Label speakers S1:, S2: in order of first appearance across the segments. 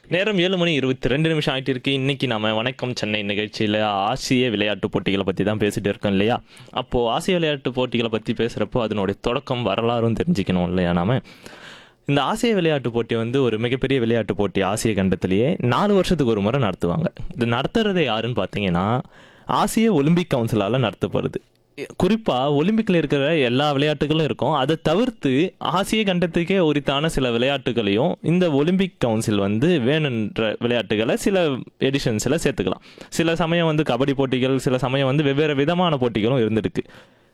S1: நேரம் ஏழு மணி இருபத்தி ரெண்டு நிமிஷம் ஆகிட்டு இருக்கு இன்னைக்கு நம்ம வணக்கம் சென்னை நிகழ்ச்சியில் ஆசிய விளையாட்டு போட்டிகளை பற்றி தான் பேசிட்டு இருக்கோம் இல்லையா அப்போது ஆசிய விளையாட்டு போட்டிகளை பற்றி பேசுகிறப்போ அதனுடைய தொடக்கம் வரலாறும் தெரிஞ்சுக்கணும் இல்லையா நாம இந்த ஆசிய விளையாட்டு போட்டி வந்து ஒரு மிகப்பெரிய விளையாட்டு போட்டி ஆசிய கண்டத்திலேயே நாலு வருஷத்துக்கு ஒரு முறை நடத்துவாங்க இது நடத்துறது யாருன்னு பார்த்தீங்கன்னா ஆசிய ஒலிம்பிக் கவுன்சிலால் நடத்தப்படுது குறிப்பாக ஒலிம்பிக்கில் இருக்கிற எல்லா விளையாட்டுகளும் இருக்கும் அதை தவிர்த்து ஆசிய கண்டத்துக்கே உரித்தான சில விளையாட்டுகளையும் இந்த ஒலிம்பிக் கவுன்சில் வந்து வேணுன்ற விளையாட்டுகளை சில எடிஷன்ஸில் சேர்த்துக்கலாம் சில சமயம் வந்து கபடி போட்டிகள் சில சமயம் வந்து வெவ்வேறு விதமான போட்டிகளும் இருந்திருக்கு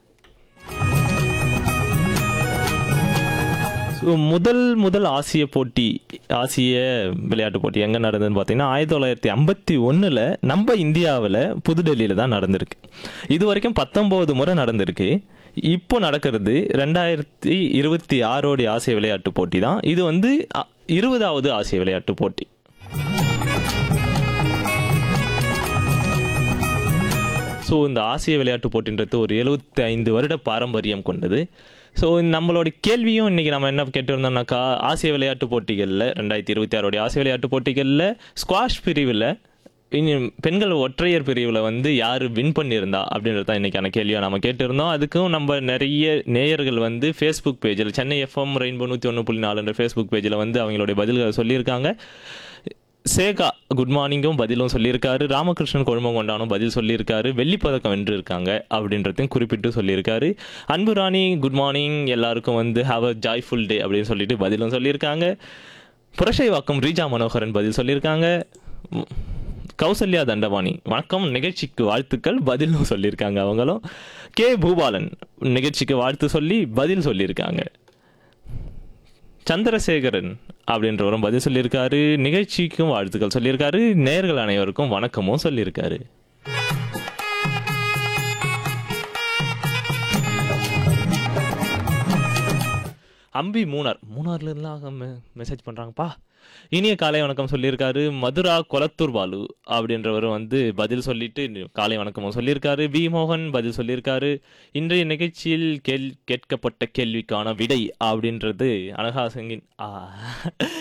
S1: ஸோ முதல் முதல் ஆசிய போட்டி ஆசிய விளையாட்டு போட்டி எங்கே நடந்ததுன்னு பார்த்தீங்கன்னா ஆயிரத்தி தொள்ளாயிரத்தி ஐம்பத்தி ஒன்றில் நம்ம இந்தியாவில் புதுடெல்லியில் தான் நடந்திருக்கு இது வரைக்கும் பத்தொம்போது முறை நடந்திருக்கு இப்போ நடக்கிறது ரெண்டாயிரத்தி இருபத்தி ஆறோடைய ஆசிய விளையாட்டு போட்டி தான் இது வந்து அ, இருபதாவது ஆசிய விளையாட்டு போட்டி ஸோ இந்த ஆசிய விளையாட்டு போட்டின்றது ஒரு எழுபத்தி ஐந்து வருட பாரம்பரியம் கொண்டது ஸோ நம்மளோட கேள்வியும் இன்னைக்கு நம்ம என்ன கேட்டிருந்தோம்னாக்கா ஆசிய விளையாட்டு போட்டிகளில் ரெண்டாயிரத்தி இருபத்தி ஆறோடைய ஆசிய விளையாட்டு போட்டிகளில் ஸ்குவாஷ் பிரிவில் இனி பெண்கள் ஒற்றையர் பிரிவில் வந்து யார் வின் பண்ணியிருந்தா அப்படின்றது தான் இன்றைக்கான கேள்வியாக நம்ம கேட்டிருந்தோம் அதுக்கும் நம்ம நிறைய நேயர்கள் வந்து ஃபேஸ்புக் பேஜில் சென்னை எஃப்எம் ரெயின்போ நூற்றி ஒன்று புள்ளி நாலுன்ற ஃபேஸ்புக் பேஜில் வந்து அவங்களுடைய பதில்களை சொல்லியிருக்காங்க சேகா குட் மார்னிங்கும் பதிலும் சொல்லியிருக்காரு ராமகிருஷ்ணன் கொழுமங்கொண்டானும் பதில் சொல்லியிருக்காரு வெள்ளிப்பதக்கம் வென்றிருக்காங்க அப்படின்றதையும் குறிப்பிட்டு சொல்லியிருக்காரு அன்பு ராணி குட் மார்னிங் எல்லாருக்கும் வந்து ஹாவ் அ ஜாய்ஃபுல் டே அப்படின்னு சொல்லிட்டு பதிலும் சொல்லியிருக்காங்க புரஷை வாக்கம் ரீஜா மனோகரன் பதில் சொல்லியிருக்காங்க உம், கௌசல்யா தண்டபாணி வணக்கம் நிகழ்ச்சிக்கு வாழ்த்துக்கள் பதிலும் சொல்லியிருக்காங்க அவங்களும் கே பூபாலன் நிகழ்ச்சிக்கு வாழ்த்து சொல்லி பதில் சொல்லியிருக்காங்க சந்திரசேகரன் அப்படின்றவரும் பதில் சொல்லியிருக்காரு நிகழ்ச்சிக்கும் வாழ்த்துக்கள் சொல்லியிருக்காரு நேயர்கள் அனைவருக்கும் வணக்கமும் சொல்லியிருக்காரு அம்பி மூணார் மூணார்ல இருந்துலாம் மெசேஜ் பண்றாங்கப்பா இனிய காலை வணக்கம் சொல்லியிருக்காரு மதுரா கொளத்தூர் பாலு அப்படின்றவரும் வந்து பதில் சொல்லிட்டு காலை வணக்கமும் சொல்லியிருக்காரு வி மோகன் பதில் சொல்லியிருக்காரு இன்றைய நிகழ்ச்சியில் கேள் கேட்கப்பட்ட கேள்விக்கான விடை அப்படின்றது அனகாசங்கின் ஆ